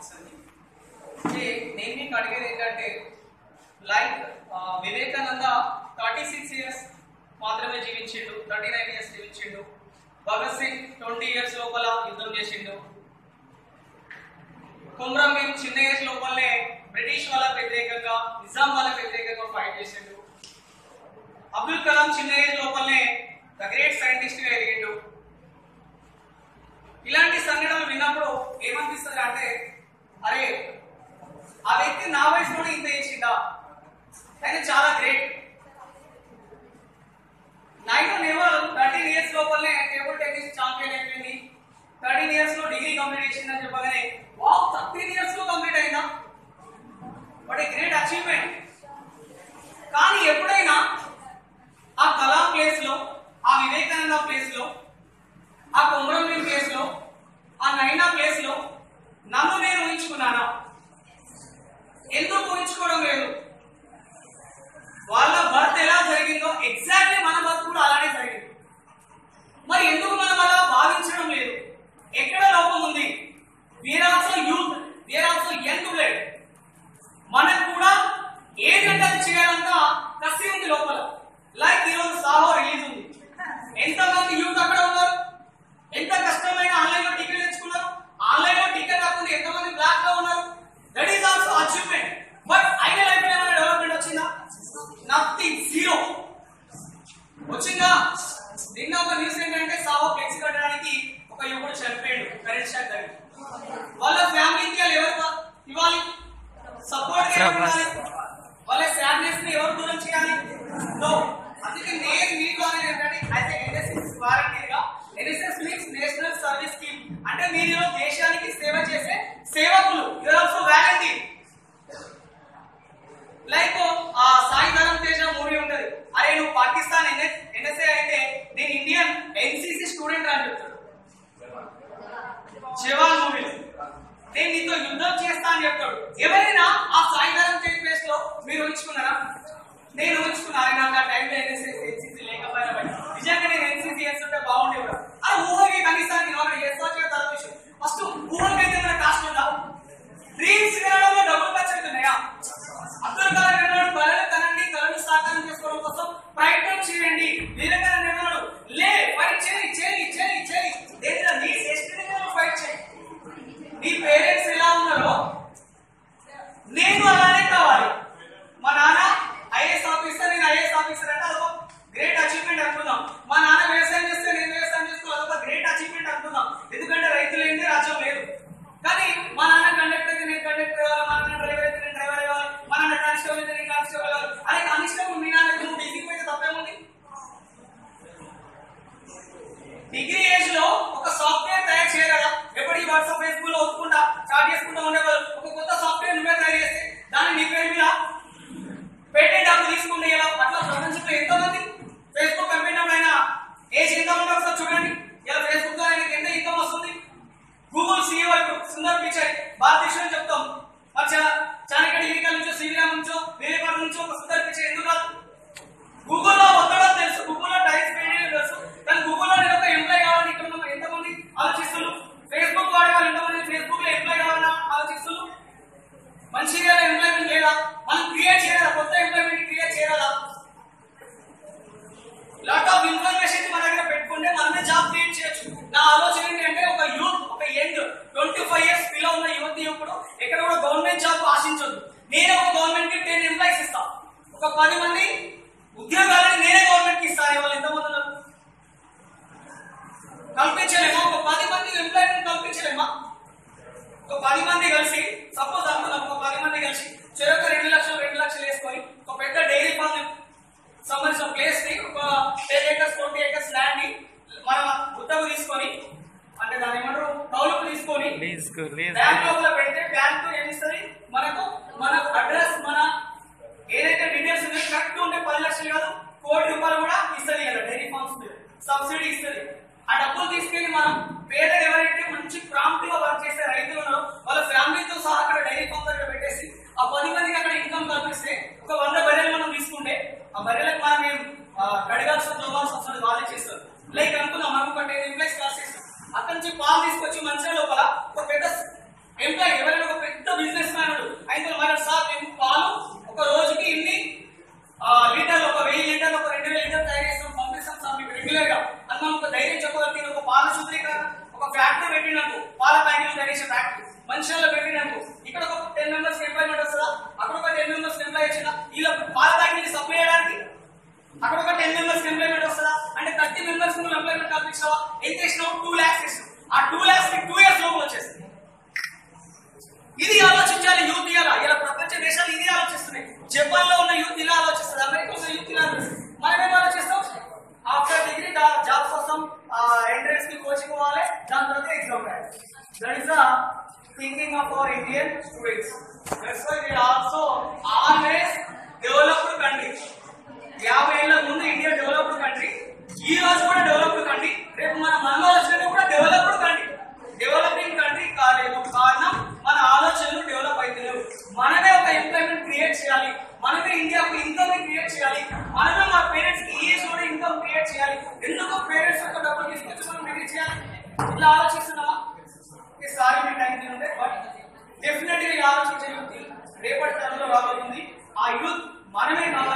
అంటే నేను మీకు అడిగేది ఏంటంటే like Vivekananda thirty six years మాత్రమే జీవించిండు థర్టీ నైన్ ఇయర్స్ జీవించిండు భగత్ సింగ్ ట్వంటీ ఇయర్స్ లోపల యుద్ధం చేసిండు కుమ్రం భీమ్ చిన్న ఏజ్ లోపలనే బ్రిటిష్ వాళ్ళకి వ్యతిరేకంగా నిజాం వాళ్ళకి వ్యతిరేకంగా ఫైట్ చేసిండు అబ్దుల్ కలాం చిన్న ఏజ్ లోపలనే ద గ్రేట్ సైంటిస్ట్ గా ఎదిగిండు ఇలాంటి సంఘటనలు విన్నప్పుడు ఏమనిపిస్తుంది అంటే అరే ఆ వ్యక్తి నా వయసులోనే ఇంత చేసిందా ఆయన చాలా great nine never thirteen years లోపలనే టేబుల్ టెన్నిస్ ఛాంపియన్ అయిపోయింది థర్టీన్ ఇయర్స్ లో డిగ్రీ కంప్లీట్ చేసిందని చెప్పగానే వావ్ థర్టీన్ ఇయర్స్ లో కంప్లీట్ అయిందా వాట్ ఏ గ్రేట్ అచీవ్మెంట్ కానీ ఎప్పుడైనా ఆ కలాం ప్లేస్ లో ఆ వివేకానంద ప్లేస్ లో ఆ కొమరంభీం ప్లేస్ లో ఆ నైనా ప్లేస్ లో నన్ను నేను ఊహించుకున్నానా ఎందుకు ఊహించుకోవడం లేదు వాళ్ళ బర్త్ ఎలా జరిగిందో ఎగ్జాక్ట్లీ మన బర్త్ కూడా అలానే జరిగింది మరి ఎందుకు మనం అలా భావించడం లేదు ఎక్కడ లోపం ఉంది we're also youth we're also young blood మనకు కూడా ఏదంటే అది చేయాలంత కసి ఉంది లోపల లైక్ ఈరోజు సాహో రిలీజ్ ఉంది ఎంతమంది యూత్ అక్కడ ఉన్నారు ఎంత కష్టమైన ఆన్లైన్ లో టికెట్ తెచ్చుకున్నారు ఆన్లైన్ లో టికెట్ కాకుండా ఎంతమంది బ్లాక్ లో ఉన్నారు that is also achievement but అయిన లైఫ్ లో ఏమైనా డెవలప్మెంట్ వచ్చిందా నథింగ్ జీరో వచ్చిందా నిన్న ఒక న్యూస్ ఏంటంటే సాహో ఫ్లెక్స్ కట్టడానికి ఒక యువకుడు చనిపోయాడు కరెంట్ షాక్ తగిలి వాళ్ళ ఫ్యామిలీకి వాళ్ళు ఎవరు ఇవ్వాలి సపోర్ట్ వాళ్ళ సాడ్నెస్ ని ఎవరు దూరం చేయాలి నో అందుకే నేను మీకు అనేది ఏంటంటే అయితే ఎన్ఎస్ఎస్ వారంటీర్ గా NSS means national service scheme అంటే మీరు దేశానికి సేవ చేసే సేవకులు యూఆర్ ఆల్సో వాలంటీర్ లైక్ ఆ సాయి ధరం తేజ మూవీ ఉంటది అరే నువ్వు పాకిస్తాన్ ఎన్ఎస్ ఎన్ఎస్ఏ అయితే నేను ఇండియన్ ఎన్సిసి స్టూడెంట్ అని చెప్తాడు జవాన్ మూవీలో నేను నీతో యుద్ధం చేస్తా అని చెప్తాడు ఎవరైనా ఆ సాయి ధరం తేజ్ ప్లేస్ లో మీరు ఉంచుకున్నారా నేను ఉంచుకున్నా అరే నాకు ఆ టైంలో ఎన్ఎస్ఏ ఎన్సిసి లేకపోయినా బయట. నిజంగా నేను ఎన్సిసి చేస్తుంటే బాగుండే కూడా అరే ఊహకి కనీసం నేను ఆల్రెడీ చేస్తా తర్వాత విషయం ఫస్ట్ ఊహకైతే మన కాస్ట్ ఉందా డ్రీమ్స్ వినడంలో డబ్బులు ఖర్చు అవుతున్నాయా అబ్దుల్ కలాం అన్నాడు కళలు కనండి కళలు సాకారం చేసుకోవడం కోసం ప్రయత్నం చేయండి వివేకానంద అన్నాడు లే ఫైట్ చేయి చేయి చేయి చేయి దేనిలో నీ డెస్టినీ ఫైట్ చేయి నీ పేరెంట్స్ ఎలా ఉన్నారో నేను అలానే కావాలి మా నాన్న ఐఏఎస్ ఆఫీసర్ నేను ఐఏఎస్ ఆఫీసర్ అంటే అదొక గ్రేట్ అచీవ్మెంట్ అనుకుందాం మా నాన్న వ్యవసాయం చేస్తే నేను వ్యవసాయం చేసుకో అదొక గ్రేట్ అచీవ్మెంట్ అనుకుందాం ఎందుకంటే రైతులు ఏంటి రాజ్యం లేదు కానీ మా నాన్న కండక్టర్ అయితే నేను కండక్టర్ కావాలి మా నాన్న డ్రైవర్ అయితే నేను డ్రైవర్ కావాలి మా నాన్న కానిస్టేబుల్ అయితే నేను కానిస్టేబుల్ కావాలి అదే కానిస్టేబుల్ మీ నాన్న అయితే నువ్వు డిగ్రీ అయితే తప్పేముంది డిగ్రీ ఏజ్ లో ఒక సాఫ్ట్వేర్ తయారు చేయగలరా ఎప్పటికీ వాట్సాప్ ఫేస్బుక్ లో ఒప్పుకుంటా చాట్ చేసుకుంటా ఉండేవాళ్ళు ఒక కొత్త సాఫ్ట్వేర్ నువ్వే తయారు చేస్తే దాన్ని నీ పేరు మీద పేటెంట్ హక్కు తీసుకుంటే ఎలా అట్లా ప్రపంచంలో ఎంతో మంది ఫేస్బుక్ కంపెనీ అయినా ఏజ్ ఎంత ఉందో ఒకసారి చూడండి ఇలా ఫేస్బుక్ లో ఆయనకి ఎంత ఇన్కమ్ వస్తుంది గూగుల్ సీఈఓ సుందర్ పిచాయ్ భారతదేశం చెప్తాం మరి చా- చాణక్య డిగ్రీ నుంచో సివిరామ్ నుంచో వేరేపాటి నుంచో ఒక సుందర్ పిచాయ్ ఎందుకు రాదు గూగుల్లో ఒక్కడో తెలుసు గూగుల్లో టైప్స్ చేయడం తెలుసు కానీ గూగుల్లో నేను ఒక ఎంప్లాయ్ కావాలని ఇక్కడ ఉన్న ఎంతమంది ఆలోచిస్తున్నారు ఫేస్బుక్ వాడే వాళ్ళు ఎంతమంది ఫేస్బుక్ లో ఎంప్లాయ్ కావాలని ఆలోచిస్తున్నారు మంచిగా ఎంప్లాయ్మెంట్ లేదా మనం క్రియేట్ చేయాలా కొత్త ఎంప్లాయ్మెంట్ క్రియేట్ చేయాలా లాట్ ఆఫ్ ఇన్ఫర్మేషన్ మన దగ్గర పెట్టుకుంటే మనమే జాబ్ క్రియేట్ చేయొచ్చు నా ఆలోచన ఏంటంటే ఒక యూత్ ఒక యంగ్ ట్వంటీ ఫైవ్ ఇయర్స్ పిల్ల ఉన్న యువతి యువకుడు ఎక్కడ కూడా గవర్నమెంట్ జాబ్ ఆశించొద్దు నేనే ఒక గవర్నమెంట్ కి టెన్ ఎంప్లాయీస్ ఇస్తా ఒక పది మంది ఉద్యోగాలని నేనే గవర్నమెంట్ కి ఇస్తాను వాళ్ళు ఎంతమంది ఉన్నారు కల్పించలేమా ఒక పది మంది ఎంప్లాయ్మెంట్ కల్పించలేమా ఒక పది మంది కలిసి సపోజ్ అనుకున్నాం ఒక పది మంది కలిసి చెరొక రెండు లక్షలు రెండు లక్షలు వేసుకొని ఒక పెద్ద డైరీ ఫార్మ్ సంబంధించిన ప్లేస్ ని ఒక ten acres twenty acres land ని మనం గుత్తకు తీసుకొని అంటే దాని ఏమంటారు కౌలుకు తీసుకొని లీజ్ కు లీజ్ బ్యాంక్ లోపల పెడితే బ్యాంక్ ఏమిస్తుంది మనకు మన అడ్రస్ మన ఏదైతే డీటెయిల్స్ ఉన్నాయో కరెక్ట్ ఉంటే పది లక్షలు కాదు కోటి రూపాయలు కూడా ఇస్తుంది కదా డైరీ ఫార్మ్స్ సబ్సిడీ ఇస్తుంది ఆ డబ్బులు తీసుకెళ్లి మనం పేదలు ఎవరైతే మంచి ప్రాంప్ట్ గా వర్క్ చేసే రైతులు ఉన్నారో వాళ్ళ ఫ్యామిలీతో సహా అక్కడ డైరీ ఫార్మ్ దగ్గర పెట్టేసి ఆ పది మందికి అక్కడ ఇన్కమ్ కల్పిస్తే ఒక వంద బర్రెలు మనం తీసుకుంటే ఆ బర్రెలకు మనం ఏం ఆ, కడగాల్సిన తోవాల్సిన అవసరం లేదు, వాళ్ళే చేస్తారు లైక్ అనుకుందాం మనం ఒక టెన్ ఎంప్లాయీస్ కాల్ చేస్తాం అక్కడి నుంచి పాలు తీసుకొచ్చి మంచిగా లోపల ఒక పెద్ద ఎంప్లాయీ ఎవరైనా ఒక మంచిర్యాలలో పెట్టినాము ఇక్కడ ఒక టెన్ మెంబర్స్ ఎంప్లాయ్మెంట్ వస్తుందా అక్కడ ఒక టెన్ మెంబర్స్ ఎంప్లాయ్ వచ్చిందా వీళ్ళ పాల ప్యాకెట్ సప్లై చేయడానికి అక్కడ ఒక టెన్ మెంబర్స్ ఎంప్లాయ్మెంట్ వస్తుందా అంటే థర్టీ మెంబర్స్ నువ్వు ఎంప్లాయ్మెంట్ కల్పించావా ఎంత ఇచ్చినావు టూ ల్యాక్స్ ఇచ్చినావు ఆ టూ ల్యాక్స్ టూ ఇయర్స్ లోపు వచ్చేస్తుంది ఇది ఆలోచించాలి యూత్ ఇలా ఇలా ప్రపంచ దేశాలు ఇది ఆలోచిస్తున్నాయి జపాన్ లో ఉన్న యూత్ ఇలా ఆలోచిస్తుంది అమెరికా ఉన్న యూత్ ఇలా ఆలోచిస్తుంది మనం ఏం ఆలోచిస్తాం ఆఫ్టర్ డిగ్రీ జాబ్ కోసం ఎంట్రన్స్ కి కోచింగ్ పోవాలి దాని తర్వాత ఎగ్జామ్ రాయాలి that is the thinking of our Indian students that's why we also always developed country యాభై ఏళ్ల ముందు ఇండియా డెవలప్డ్ కంట్రీ ఈ రోజు కూడా డెవలప్డ్ కంట్రీ రేపు మన మనలో వచ్చినట్టు కూడా డెవలప్డ్ కంట్రీ డెవలపింగ్ కంట్రీ కాలేదు కారణం మన ఆలోచనలు డెవలప్ అవుతలేవు మనమే ఒక ఎంప్లాయ్మెంట్ క్రియేట్ చేయాలి మనమే ఇండియాకు ఇన్కమ్ క్రియేట్ చేయాలి మనమే మన పేరెంట్స్ కి ఈ ఏజ్ కూడా ఇన్కమ్ క్రియేట్ చేయాలి ఎందుకు పేరెంట్స్ యొక్క డబ్బులు తీసుకొచ్చి మనం డిగ్రీ చేయాలి ఇట్లా ఆలోచిస్తున్నావా ఈసారి మీ టైం ఉంటే బట్ డెఫినెట్ గా ఈ ఆలోచించే యూత్ రేపటి తరంలో రాబోతుంది ఆ యూత్ మనమే కావాలి